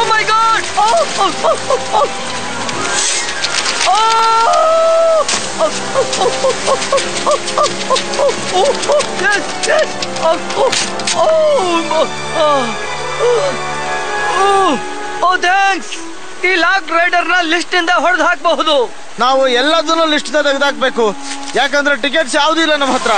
ಮೈ god oh thanks ಈ lock rider ನ list ಇಂದ ಹೊಡೆದು ಹಾಕಬಹುದು ನಾವು ಎಲ್ಲದನ್ನು ಲಿಸ್ಟ್ ತೆಗೆದಾಕ್ಬೇಕು ಯಾಕಂದ್ರೆ ಟಿಕೆಟ್ಸ್ ಯಾವ್ದು ಇಲ್ಲ ನಮ್ಮ ಹತ್ರ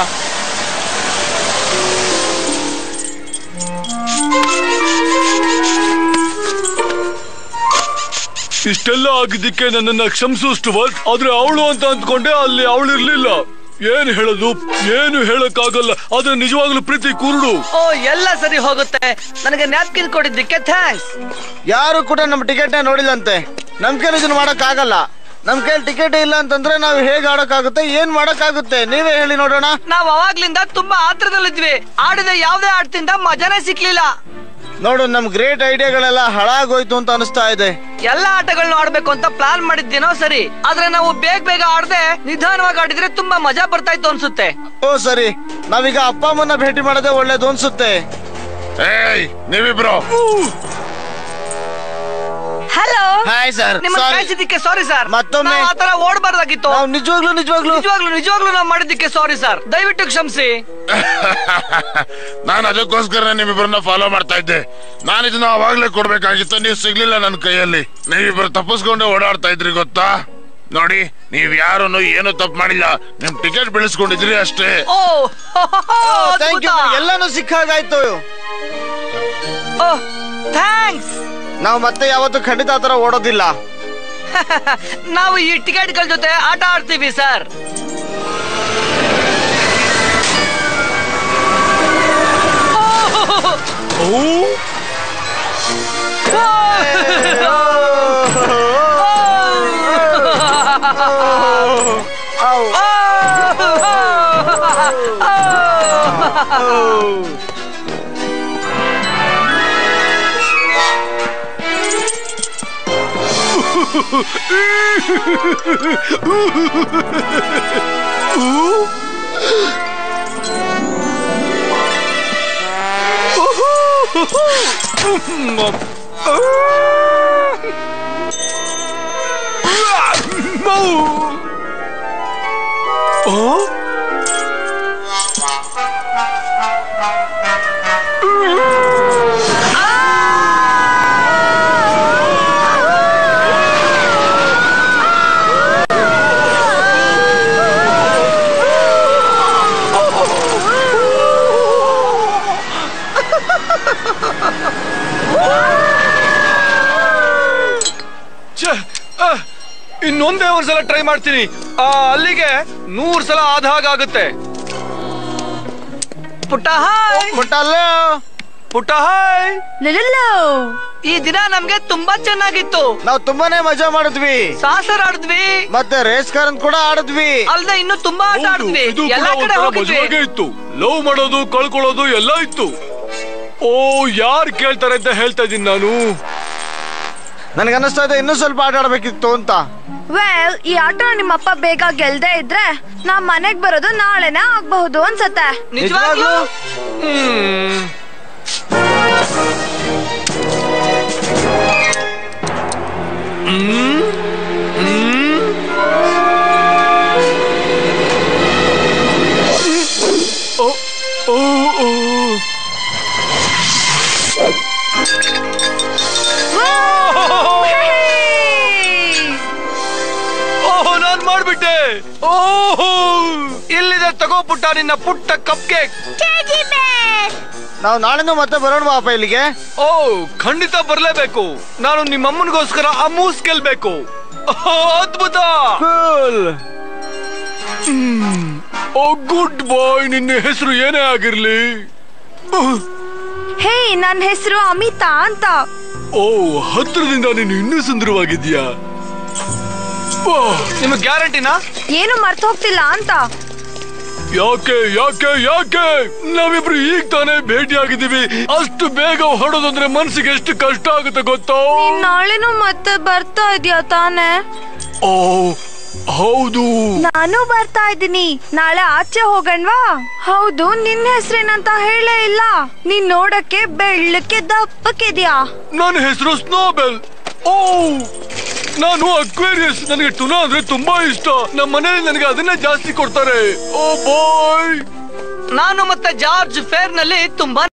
ಇಷ್ಟೆಲ್ಲ ಆಗಿದ್ದಕ್ಕೆ ನನ್ನನ್ನ ಕ್ಷಮಿಸು ಸ್ಟುವರ್ಟ್ ಆದ್ರೆ ಅವಳು ಅಂತ ಅಂದ್ಕೊಂಡೆ ಅಲ್ಲಿ ಅವಳಿರ್ಲಿಲ್ಲ ಏನ್ ಹೇಳೋದು ಏನು ಹೇಳಕ್ಕಾಗಲ್ಲ ಆದ್ರೆ ನಿಜವಾಗ್ಲೂ ಪ್ರೀತಿ ಕುರುಡು ಓ ಎಲ್ಲ ಸರಿ ಹೋಗುತ್ತೆ ನನಗೆ ನ್ಯಾಪ್ಕಿನ್ ಕೊಟ್ಟಿದ್ದಕ್ಕೆ ಥ್ಯಾಂಕ್ಸ್ ಯಾರು ಕೂಡ ನಮ್ಮ ಟಿಕೆಟ್ ನೋಡಿಲ್ಲಂತೆ ನಮ್ ಕೈಲಿ ಇದನ್ನ ಮಾಡಕ್ ಆಗಲ್ಲ ನಮ್ ಕೈಲಿ ಟಿಕೆಟ್ ಇಲ್ಲ ಅಂತಂದ್ರೆ ನಾವು ಹೇಗ್ ಆಡಕ್ಕಾಗುತ್ತೆ ಏನ್ ಮಾಡಕ್ಕಾಗುತ್ತೆ ನೀವೇ ಹೇಳಿ ನೋಡೋಣ ನಾವ್ ಅವಾಗ್ಲಿಂದ ತುಂಬಾ ಆತ್ರದಲ್ಲಿದ್ವಿ ಆಡಿದ ಯಾವ್ದೇ ಆಟದಿಂದ ಮಜಾನೇ ಸಿಕ್ಲಿಲ್ಲ ನೋಡು ನಮ್ ಗ್ರೇಟ್ ಐಡಿಯಾಗಳೆಲ್ಲ ಹಾಳಾಗೋಯ್ತು ಅಂತ ಅನಿಸ್ತಾ ಇದೆ ಎಲ್ಲ ಆಟಗಳನ್ನ ಆಡ್ಬೇಕು ಅಂತ ಪ್ಲಾನ್ ಮಾಡಿದ್ದೇನೋ ಸರಿ ಆದ್ರೆ ನಾವು ಬೇಗ ಬೇಗ ಆಡದೆ ನಿಧಾನವಾಗಿ ಆಡಿದ್ರೆ ತುಂಬಾ ಮಜಾ ಬರ್ತಾ ಇತ್ತು ಅನ್ಸುತ್ತೆ ಓ ಸರಿ ನಾವೀಗ ಅಪ್ಪ ಅಮ್ಮನ್ನ ಭೇಟಿ ಮಾಡೋದೇ ಒಳ್ಳೇದು ಅನ್ಸುತ್ತೆ ಏಯ್ ನೀವಿಬ್ರು ಹಲೋ ಹಾಯ್ ಸರ್ ನಿಮ್ಮ ಕಾಯಿಸಿದ್ದಕ್ಕೆ ಸಾರಿ ಸರ್ ಮತ್ತೊಮ್ಮೆ- ನಾವು ಆತರ ಓಡಬಾರ್ದಾಗಿತ್ತು ನಾವು ನಿಜವಾಗ್ಲೂ ನಿಜವಾಗ್ಲೂ ನಿಜವಾಗ್ಲು ನಿಜವಾಗ್ಲು ನಾವು ಮಾಡಿದ್ದಕ್ಕೆ ಸಾರಿ ಸರ್ ದಯವಿಟ್ಟು ಕ್ಷಮಿಸಿ ನಾನು ಅದಕ್ಕೋಸ್ಕರ ನಿಮ್ಮಿಬ್ಬರನ್ನ ಫಾಲೋ ಮಾಡ್ತಾ ಇದ್ದೆ ನಾನು ಇದನ್ನ ಅವಾಗ್ಲೇ ಕೊಡ್ಬೇಕಾಗಿತ್ತು ನೀವು ಸಿಗ್ಲಿಲ್ಲ ನನ್ನ ಕೈಯಲ್ಲಿ ನೀವಿಬ್ರು ತಪ್ಪಿಸ್ಕೊಂಡು ಓಡಾಡ್ತಾ ಇದ್ರಿ ಗೊತ್ತಾ ನೋಡಿ ನೀವ್ ಯಾರು ಏನು ತಪ್ಪು ಮಾಡಿಲ್ಲ ನಿಮ್ ಟಿಕೆಟ್ ಬೆಳೆಸ್ಕೊಂಡಿದ್ರಿ ಅಷ್ಟೇ ಓ ಥ್ಯಾಂಕ್ ಯು ಎಲ್ಲಾನು ಸಿಕ್ಕಾಗಾಯ್ತು ಥ್ಯಾಂಕ್ಸ್ ನಾವು ಮತ್ತೆ ಯಾವತ್ತೂ ಖಂಡಿತ ಆತರ ಓಡೋದಿಲ್ಲ ನಾವು ಈ ಟಿಕೆಟ್ಗಳ ಜೊತೆ ಆಟ ಆಡ್ತೀವಿ ಸರ್ ಛೆ, ಆ, ಇನ್ನೊಂದೇ ಒಂದ್ ಸಲ ಟ್ರೈ ಮಾಡ್ತೀನಿ ಆ, ಅಲ್ಲಿಗೆ ನೂರ್ ಸಲ ಆದ ಹಾಗಾಗುತ್ತೆ ಪುಟ್ಟ ಹಾಯ್ ಮುಟ್ಟಲ್ಲ ಪುಟ್ಟ ಹಾಯ್ ಈ ದಿನ ನಮ್ಗೆ ತುಂಬಾ ಚೆನ್ನಾಗಿತ್ತು ನಾವು ತುಂಬಾನೇ ಮಜಾ ಮಾಡಿದ್ವಿ ಸಾಸರ್ ಆಡಿದ್ವಿ ಮತ್ತೆ ರೇಸ್ ಕಾರ್ ಕೂಡ ಆಡಿದ್ವಿ ಅಲ್ದೆ ಇನ್ನು ತುಂಬಾ ಆಟ ಹೌದು, ಆಡಿದ್ವಿ ಇದು ಕೂಡ ಎಲ್ಲಾ ಕಡೆ ಒಂಥರ ಹೋಗಿದ್ವಿ ಮಜವಾಗೇ ಇತ್ತು ಲವ್ ಮಾಡೋದು ಕಳ್ಕೊಳ್ಳೋದು ಎಲ್ಲ ಇತ್ತು ಓ ಯಾರ್ ಕೇಳ್ತಾರೆ ಅಂತ ಹೇಳ್ತಾ ಇದೀನಿ ನಾನು ನನಗನ್ನಿಸ್ತಾ ಇದೆ ಇನ್ನೂ ಸ್ವಲ್ಪ ಆಟ ಆಡ್ಬೇಕಿತ್ತು ಅಂತ ವೆಲ್ ಈ ಆಟ ನಿಮ್ಮಪ್ಪ ಬೇಗ ಗೆಲ್ದೇ ಇದ್ರೆ ನಾವ್ ಮನೆಗ್ ಬರೋದು ನಾಳೆನೇ ಆಗ್ಬಹುದು ಅನ್ಸತ್ತೆ ನಿಜವಾಗ್ಲೂ ಹ್ಮ್. ಹ್ಮ್? ಹ್ಮ್? ಓ, ಓ, ಓ. ಓಹ್ ನಾನ್ ಮಾಡ್ಬಿಟ್ಟೆ ಓಹ್ ಇಲ್ಲಿದೆ ತಗೋ ಪುಟ್ಟ ನಿನ್ನ ಪುಟ್ಟ ಕಪ್ ಕೇಕ್ ನಾವು ನಾಳೆನೂ ಮತ್ತೆ ಬರೋಣ ಬಾಪ ಇಲ್ಲಿಗೆ ಓ ಖಂಡಿತ ಬರ್ಲೇಬೇಕು ನಾನು ನಿಮ್ಮಮ್ಮನಿಗೋಸ್ಕರ ಆ ಮೂಸ್ ಗೆಲ್ಬೇಕು ಓಹ್, ಅದ್ಭುತ ಕೂಲ್ ಓ ಗುಡ್ ಬಾಯ್ ನಿನ್ನ ಹೆಸರು ಏನೇ ಆಗಿರ್ಲಿ ಹೇ ನನ್ನ ಹೆಸರು ಅಮಿತಾ ಅಂತ ಓ ಹತ್ರದಿಂದ ನೀನು ಇನ್ನೂ ಸುಂದರವಾಗಿದ್ಯಾ ಓಹ್, ನಿಮಗೆ ಗ್ಯಾರಂಟಿನಾ ಏನು ಮರ್ತು ಹೋಗ್ತಿಲ್ಲ ಅಂತ ಯಾಕೆ ಯಾಕೆ ಯಾಕೆ ನಾವಿಬ್ರು ಈಗ ತಾನೇ ಭೇಟಿ ಆಗಿದ್ದೀವಿ ಅಷ್ಟು ಬೇಗ ಹೊಡೋದಂದ್ರೆ ಮನ್ಸಿಗೆ ಎಷ್ಟು ಕಷ್ಟ ಆಗುತ್ತೆ ಗೊತ್ತಾ ನೀನ್ ನಾಳೆನೂ ಮತ್ತೆ ಬರ್ತಾ ಇದ್ಯಾ ತಾನೇ ಓ ಹೌದು ನಾನು ಬರ್ತಾ ಇದ್ದೀನಿ ನಾಳೆ ಆಚೆ ಹೋಗಣ್ವಾ ಹೌದು ನಿನ್ನ ಹೆಸರೇನಂತ ಹೇಳೇ ಇಲ್ಲ ನೀನ್ ನೋಡಕ್ಕೆ ಬೆಳ್ಳಕ್ಕೆ ದಪ್ಪಕ್ಕಿದ್ಯಾ ನನ್ನ ಹೆಸರು ಸ್ನೋಬೆಲ್ ಓ ನಾನು ಅಕ್ವೇರಿಯಸ್ ನನಗೆ ಟುನಾ ಅಂದ್ರೆ ತುಂಬಾ ಇಷ್ಟ ನಮ್ಮ ಮನೇಲಿ ನನಗೆ ಅದನ್ನೇ ಜಾಸ್ತಿ ಕೊಡ್ತಾರೆ ಓ ಬಾಯ್ ನಾನು ಮತ್ತೆ ಜಾರ್ಜ್ ಫೇರ್ ನಲ್ಲಿ ತುಂಬಾ